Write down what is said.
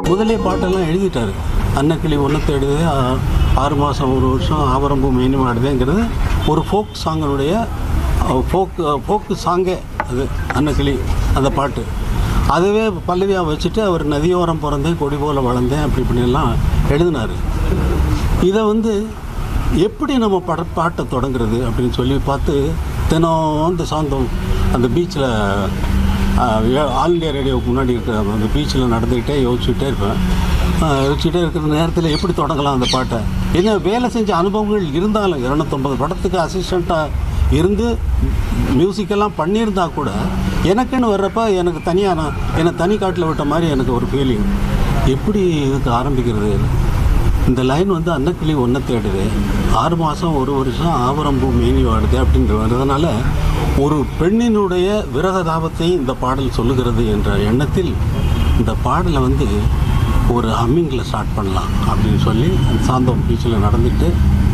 முதலே பாட்டெல்லாம் எழுதிட்டாரு அன்னக்கிளி ஒன்று தேடுது ஆ- ஆறு மாதம் ஒரு வருஷம் ஆவரம்பு மெயின் ஆடுதுங்கிறது ஒரு ஃபோக் சாங்கனுடைய ஃபோக் ஃபோக்கு சாங்கே அது அன்னக்கிளி அந்த பாட்டு அதுவே பல்லவியாக வச்சுட்டு அவர் நதியோரம் பிறந்தேன் கொடி போல வளர்ந்தேன் அப்படி இப்படிலாம் எழுதினார் இதை வந்து எப்படி நம்ம பட பாட்டை தொடங்குறது அப்படின்னு சொல்லி பார்த்து தினம் அந்த சாந்தம் அந்த பீச்சில் ஆல் இண்டியா ரேடியோவுக்கு முன்னாடி இருக்கிற அந்த பீச்சில் நடந்துக்கிட்டே யோசிச்சுட்டே இருப்பேன் ஆஹ் யோசிச்சுட்டே இருக்கிற நேரத்தில் எப்படி தொடங்கலாம் அந்த பாட்டை என்ன வேலை செஞ்ச அனுபவங்கள் இருந்தாலும் இரநூத்தொம்பது படத்துக்கு அசிஸ்டண்ட்டாக இருந்து மியூசிக்கெல்லாம் பண்ணியிருந்தா கூட எனக்குன்னு வர்றப்ப எனக்கு தனியாக நான் என்னை தனி காட்டில் விட்ட மாதிரி எனக்கு ஒரு ஃபீலிங் எப்படி இதுக்கு ஆரம்பிக்கிறது இந்த லைன் வந்து அன்னக்கிளி ஒன்றை தேடுது ஆறு மாதம் ஒரு வருஷம் ஆவரம்பூ மேனி வாடுது அப்படின்ற வரதுனால ஒரு பெண்ணினுடைய விரக தாபத்தை இந்த பாடல் சொல்லுகிறது என்ற எண்ணத்தில் இந்த பாடலை வந்து ஒரு ஹம்மிங்கில் ஸ்டார்ட் பண்ணலாம் அப்படின்னு சொல்லி அந்த சாந்தோம் பீச்சில் நடந்துட்டு